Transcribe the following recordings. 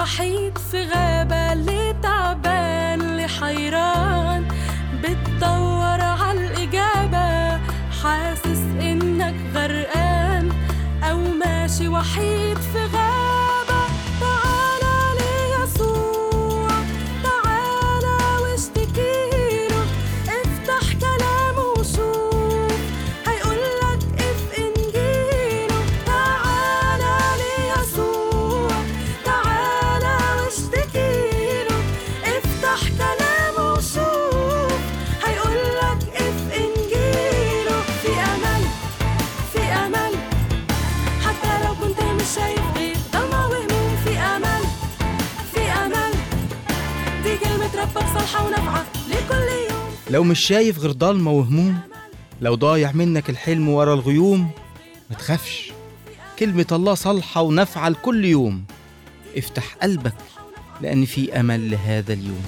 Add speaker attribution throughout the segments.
Speaker 1: وحيد في غابة اللي تعبان اللي حيران بتدور عالإجابة حاسس إنك غرقان أو ماشي وحيد في غابة تعالى ليسوع تعالى واشتكيله افتح كلامه وشوف هيقولك اف انجيله تعالى ليسوع تعالى واشتكيله افتح كلامه وشوف هيقولك اف انجيله في امل في امل حتى لو كنت مش شايف غير ضلمة وهموم في امل في امل دي كلمة ربك صالحة ونافعة لكل يوم
Speaker 2: لو مش شايف غير ضلمة وهموم لو ضايع منك الحلم ورا الغيوم ما تخافش كلمة الله صالحة ونافعة لكل يوم افتح قلبك لأن في أمل لهذا اليوم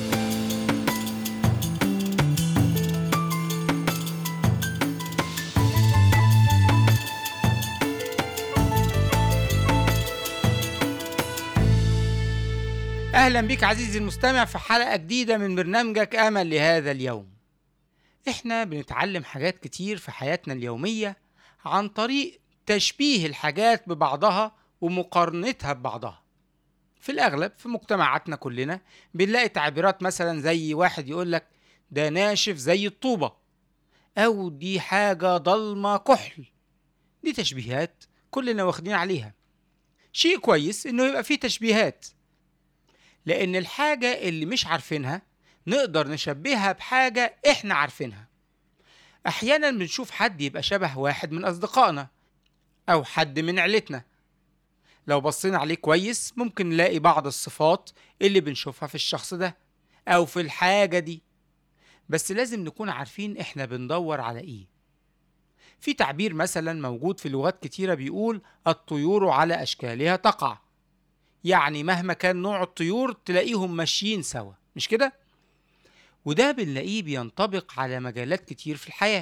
Speaker 2: أهلا بك عزيزي المستمع في حلقة جديدة من برنامجك أمل لهذا اليوم إحنا بنتعلم حاجات كتير في حياتنا اليومية عن طريق تشبيه الحاجات ببعضها ومقارنتها ببعضها في الأغلب في مجتمعاتنا كلنا بنلاقي تعبيرات مثلا زي واحد يقولك ده ناشف زي الطوبة أو دي حاجة ضلمة كحل دي تشبيهات كلنا واخدين عليها شيء كويس إنه يبقى فيه تشبيهات لأن الحاجة اللي مش عارفينها نقدر نشبهها بحاجة إحنا عارفينها أحيانا بنشوف حد يبقى شبه واحد من أصدقائنا أو حد من عيلتنا لو بصينا عليه كويس ممكن نلاقي بعض الصفات اللي بنشوفها في الشخص ده أو في الحاجة دي بس لازم نكون عارفين إحنا بندور على إيه في تعبير مثلا موجود في لغات كتيرة بيقول الطيور على أشكالها تقع يعني مهما كان نوع الطيور تلاقيهم ماشيين سوا مش كده؟ وده بنلاقيه بينطبق على مجالات كتير في الحياة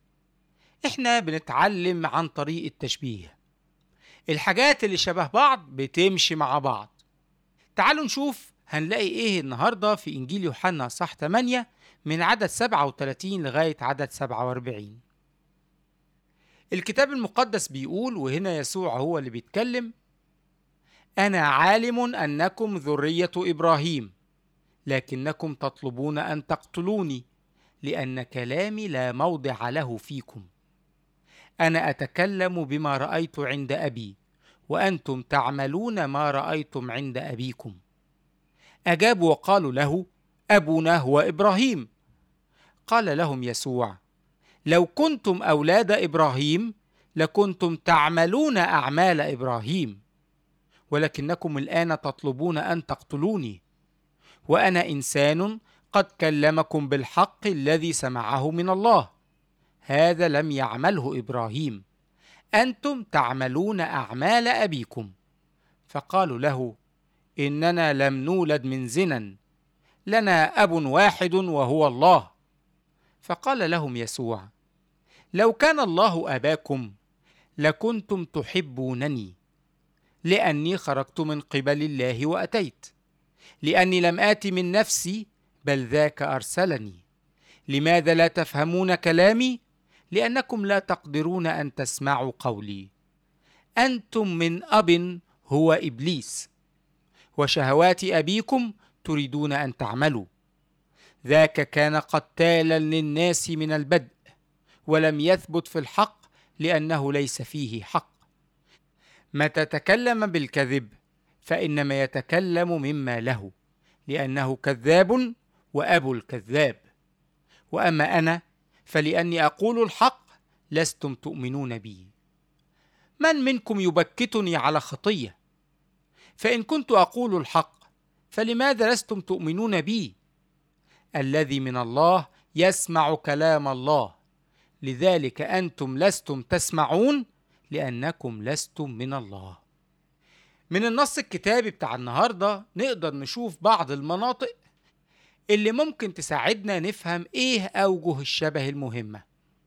Speaker 2: احنا بنتعلم عن طريق التشبيه الحاجات اللي شبه بعض بتمشي مع بعض تعالوا نشوف هنلاقي ايه النهاردة في انجيل يوحنا صح 8 من عدد 37 لغاية عدد 47 الكتاب المقدس بيقول وهنا يسوع هو اللي بيتكلم أنا عالم أنكم ذرية إبراهيم لكنكم تطلبون أن تقتلوني لأن كلامي لا موضع له فيكم أنا أتكلم بما رأيت عند أبي وأنتم تعملون ما رأيتم عند أبيكم أجابوا وقالوا له أبونا هو إبراهيم قال لهم يسوع لو كنتم أولاد إبراهيم لكنتم تعملون أعمال إبراهيم ولكنكم الآن تطلبون أن تقتلوني وأنا إنسان قد كلمكم بالحق الذي سمعه من الله هذا لم يعمله إبراهيم أنتم تعملون أعمال أبيكم فقالوا له إننا لم نولد من زنا لنا أب واحد وهو الله فقال لهم يسوع لو كان الله أباكم لكنتم تحبونني لاني خرجت من قبل الله واتيت لاني لم ات من نفسي بل ذاك ارسلني لماذا لا تفهمون كلامي لانكم لا تقدرون ان تسمعوا قولي انتم من اب هو ابليس وشهوات ابيكم تريدون ان تعملوا ذاك كان قتالا للناس من البدء ولم يثبت في الحق لانه ليس فيه حق متى تكلم بالكذب فانما يتكلم مما له لانه كذاب وابو الكذاب واما انا فلاني اقول الحق لستم تؤمنون بي من منكم يبكتني على خطيه فان كنت اقول الحق فلماذا لستم تؤمنون بي الذي من الله يسمع كلام الله لذلك انتم لستم تسمعون لأنكم لستم من الله. من النص الكتابي بتاع النهارده نقدر نشوف بعض المناطق اللي ممكن تساعدنا نفهم إيه أوجه الشبه المهمة.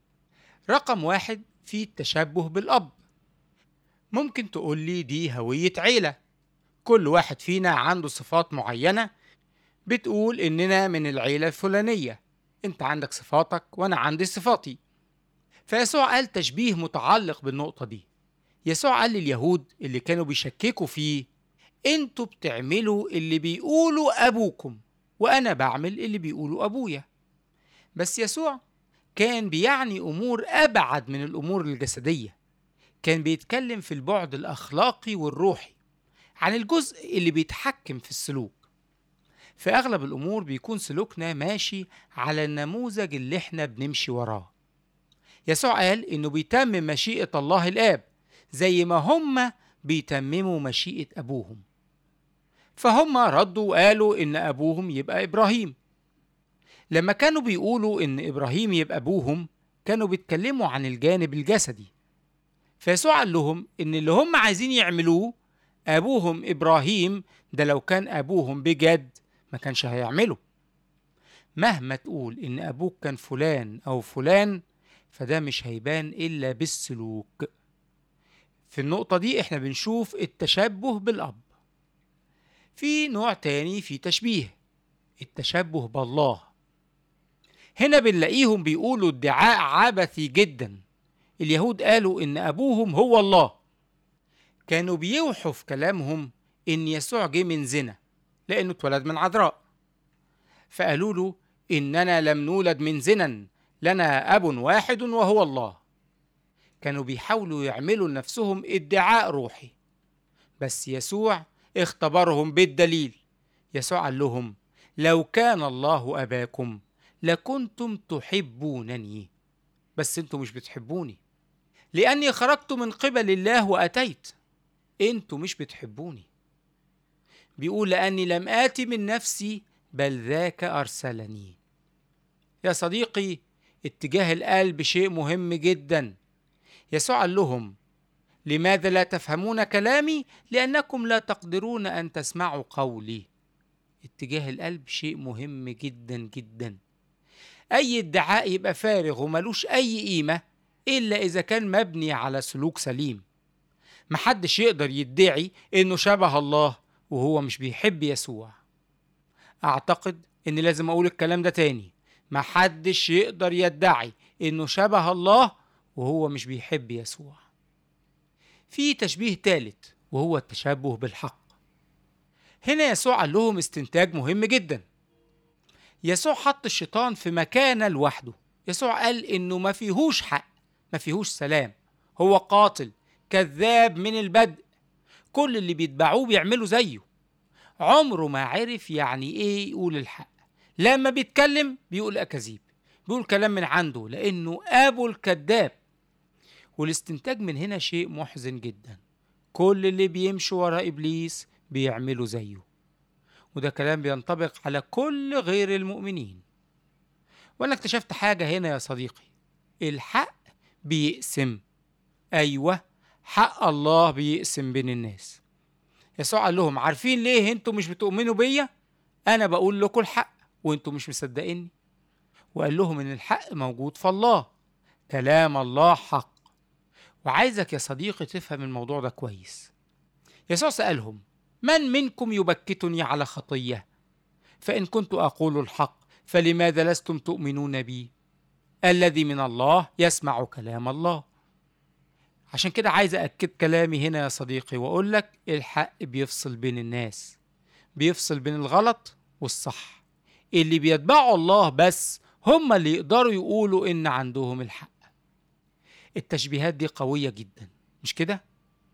Speaker 2: رقم واحد في التشبه بالأب. ممكن تقول لي دي هوية عيلة كل واحد فينا عنده صفات معينة بتقول إننا من العيلة الفلانية أنت عندك صفاتك وأنا عندي صفاتي فيسوع قال تشبيه متعلق بالنقطة دي يسوع قال لليهود اللي كانوا بيشككوا فيه انتوا بتعملوا اللي بيقولوا أبوكم وأنا بعمل اللي بيقولوا أبويا بس يسوع كان بيعني أمور أبعد من الأمور الجسدية كان بيتكلم في البعد الأخلاقي والروحي عن الجزء اللي بيتحكم في السلوك في أغلب الأمور بيكون سلوكنا ماشي على النموذج اللي احنا بنمشي وراه يسوع قال إنه بيتمم مشيئة الله الآب زي ما هم بيتمموا مشيئة أبوهم فهم ردوا وقالوا إن أبوهم يبقى إبراهيم لما كانوا بيقولوا إن إبراهيم يبقى أبوهم كانوا بيتكلموا عن الجانب الجسدي فيسوع قال لهم إن اللي هم عايزين يعملوه أبوهم إبراهيم ده لو كان أبوهم بجد ما كانش هيعمله مهما تقول إن أبوك كان فلان أو فلان فده مش هيبان إلا بالسلوك في النقطة دي إحنا بنشوف التشبه بالأب في نوع تاني في تشبيه التشبه بالله هنا بنلاقيهم بيقولوا ادعاء عبثي جدا اليهود قالوا إن أبوهم هو الله كانوا بيوحوا في كلامهم إن يسوع جه من زنا لأنه اتولد من عذراء فقالوا له إننا لم نولد من زنا لنا أب واحد وهو الله كانوا بيحاولوا يعملوا لنفسهم ادعاء روحي بس يسوع اختبرهم بالدليل يسوع قال لهم لو كان الله أباكم لكنتم تحبونني بس انتم مش بتحبوني لأني خرجت من قبل الله وأتيت انتوا مش بتحبوني بيقول لأني لم آتي من نفسي بل ذاك أرسلني يا صديقي اتجاه القلب شيء مهم جدا يسوع قال لهم لماذا لا تفهمون كلامي لأنكم لا تقدرون أن تسمعوا قولي اتجاه القلب شيء مهم جدا جدا أي ادعاء يبقى فارغ وملوش أي قيمة إلا إذا كان مبني على سلوك سليم محدش يقدر يدعي إنه شبه الله وهو مش بيحب يسوع أعتقد إن لازم أقول الكلام ده تاني محدش يقدر يدعي إنه شبه الله وهو مش بيحب يسوع في تشبيه تالت وهو التشبه بالحق هنا يسوع قال لهم استنتاج مهم جدا يسوع حط الشيطان في مكانه لوحده يسوع قال انه ما فيهوش حق ما فيهوش سلام هو قاتل كذاب من البدء كل اللي بيتبعوه بيعملوا زيه عمره ما عرف يعني ايه يقول الحق لما بيتكلم بيقول اكاذيب بيقول كلام من عنده لانه ابو الكذاب والاستنتاج من هنا شيء محزن جدا كل اللي بيمشوا ورا ابليس بيعملوا زيه وده كلام بينطبق على كل غير المؤمنين وانا اكتشفت حاجه هنا يا صديقي الحق بيقسم ايوه حق الله بيقسم بين الناس يسوع قال لهم عارفين ليه انتوا مش بتؤمنوا بيا انا بقول لكم الحق وانتوا مش مصدقيني وقال لهم ان الحق موجود في الله كلام الله حق وعايزك يا صديقي تفهم الموضوع ده كويس يسوع سألهم من منكم يبكتني على خطية فإن كنت أقول الحق فلماذا لستم تؤمنون بي الذي من الله يسمع كلام الله عشان كده عايز أكد كلامي هنا يا صديقي وأقول لك الحق بيفصل بين الناس بيفصل بين الغلط والصح اللي بيتبعوا الله بس هم اللي يقدروا يقولوا إن عندهم الحق التشبيهات دي قوية جدا مش كده؟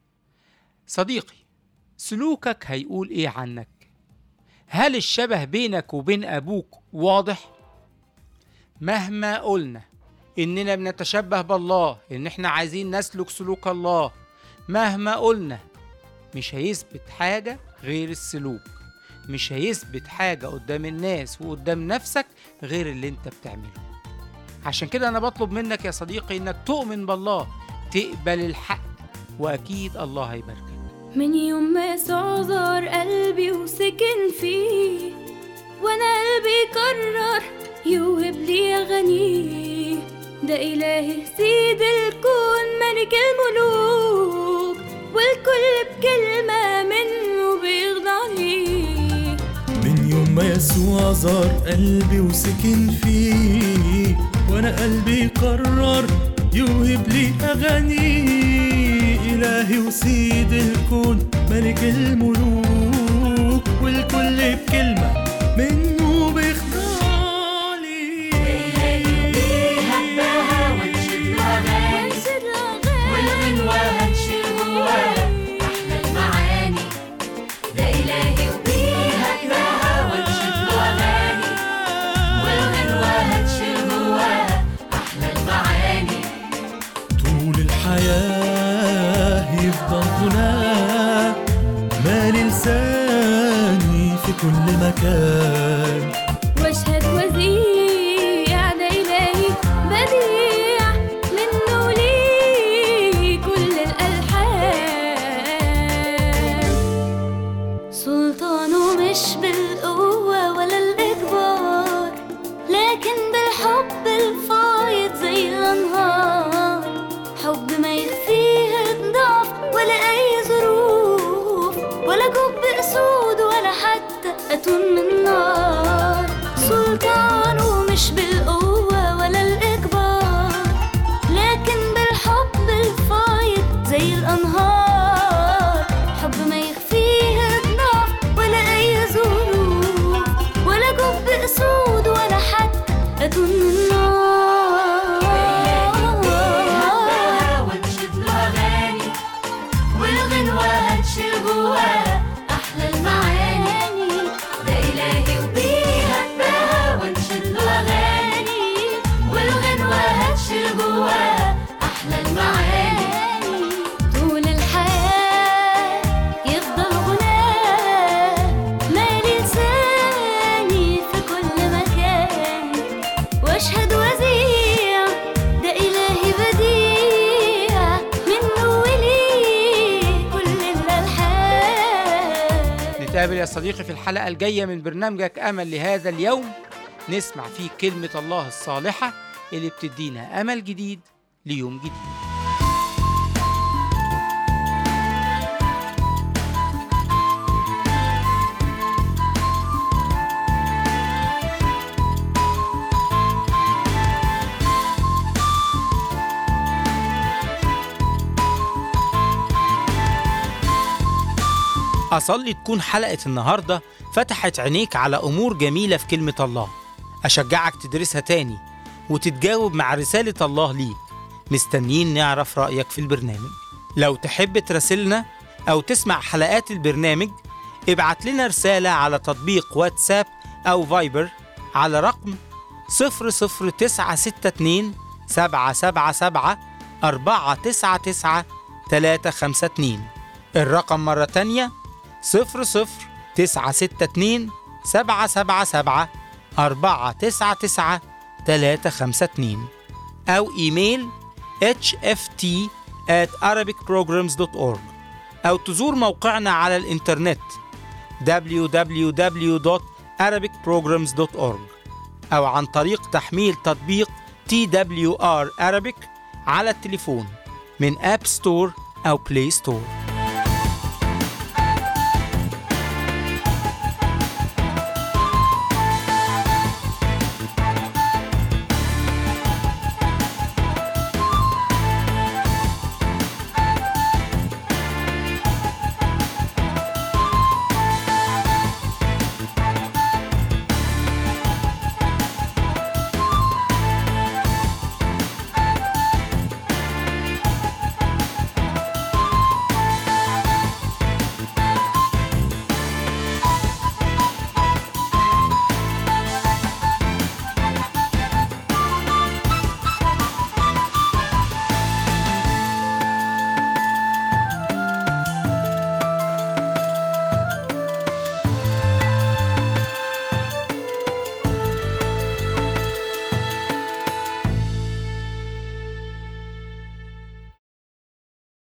Speaker 2: صديقي سلوكك هيقول ايه عنك؟ هل الشبه بينك وبين أبوك واضح؟ مهما قلنا إننا بنتشبه بالله إن إحنا عايزين نسلك سلوك الله مهما قلنا مش هيثبت حاجة غير السلوك مش هيثبت حاجة قدام الناس وقدام نفسك غير اللي انت بتعمله عشان كده أنا بطلب منك يا صديقي إنك تؤمن بالله تقبل الحق وأكيد الله هيباركك
Speaker 1: من يوم ما يسوع زار قلبي وسكن فيه وانا قلبي قرر يوهب لي اغانيه ده الهي سيد الكون ملك الملوك والكل بكلمة منه بيخضع ليه
Speaker 3: من يوم ما يسوع زار قلبي وسكن فيه وانا قلبي قرر يوهب لي اغاني الهي وسيد الكون ملك الملوك والكل بكلمه منه بيخضع لي
Speaker 1: وانشد الأغاني
Speaker 4: والغنوة هتشيل جواها أحلى المعاني ده إلهي وبيها كراها وانشد الأغاني والغنوة هتشيل جواها أحلى المعاني
Speaker 3: طول الحياة يفضل هناك مالي لساني في كل مكان
Speaker 1: واشهد وزيع ده إلهي بديع منه ليه كل الألحان سلطانه مش بالقوة ولا الإجبار لكن بالحب الفايض زي الأنهار حب ما يخفيه الضعف ولا أي ظروف ولا جب أسود ولا حتى أتون من نار سلطانه مش بالقوة ولا الإجبار لكن بالحب الفايض زي الأنهار حب ما يخفيه الضعف ولا أي ظروف ولا جب أسود ولا حتى أتون من
Speaker 4: بيها
Speaker 1: نار
Speaker 4: وانشد الأغاني والغنوة هتشيل جواها أحلى المعاني ده إلهي وبيها كراها وانشد الأغاني والغنوة هتشيل جواها أحلى المعاني
Speaker 1: طول الحياة يفضل غناه مالي لساني في كل مكان واشهد وزيع ده إلهي بديع منه وليه كل الألحان
Speaker 2: نتقابل يا صديقي في الحلقة الجاية من برنامجك أمل لهذا اليوم نسمع فيه كلمة الله الصالحة اللي بتدينا أمل جديد ليوم جديد أصلي تكون حلقة النهاردة فتحت عينيك على أمور جميلة في كلمة الله أشجعك تدرسها تاني وتتجاوب مع رسالة الله ليك مستنيين نعرف رأيك في البرنامج لو تحب تراسلنا أو تسمع حلقات البرنامج ابعت لنا رسالة على تطبيق واتساب أو فايبر على رقم 00962 777 499 352 الرقم مرة تانية صفر صفر تسعة ستة اتنين سبعة سبعة سبعة أربعة تسعة تسعة تلاتة خمسة اتنين أو إيميل hft at arabicprograms.org أو تزور موقعنا على الإنترنت www.arabicprograms.org أو عن طريق تحميل تطبيق TWR Arabic على التليفون من أب ستور أو بلاي ستور